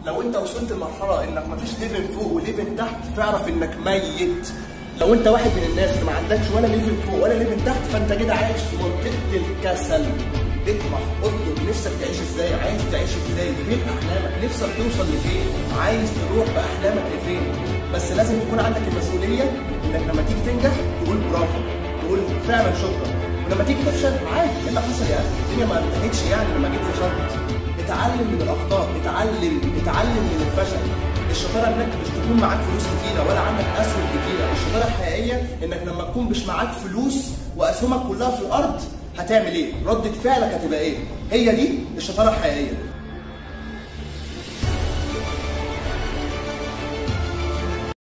لو انت وصلت لمرحله انك مفيش ليفل فوق وليفل تحت فاعرف انك ميت لو انت واحد من الناس اللي ما عندكش ولا ليفل فوق ولا ليفل تحت فانت كده عايش في منطقه الكسل اطمح اطلب نفسك تعيش ازاي عايز تعيش ازاي فين احلامك نفسك توصل لفين عايز تروح باحلامك لفين بس لازم يكون عندك المسؤوليه انك لما تيجي تنجح تقول برافو تقول فعلا شكرا ولما تيجي تفشل عادي ايه اللي حصل يا اخي الدنيا ما انتهتش يعني لما جيت فشلت اتعلم من الاخطاء اتعلم اتعلم من الفشل الشطاره انك مش تكون معاك فلوس كتيره ولا عندك اسهم كتيره الشطاره الحقيقيه انك لما تكون مش معاك فلوس واسهمك كلها في الارض هتعمل ايه ردة فعلك هتبقى ايه هي دي الشطاره الحقيقيه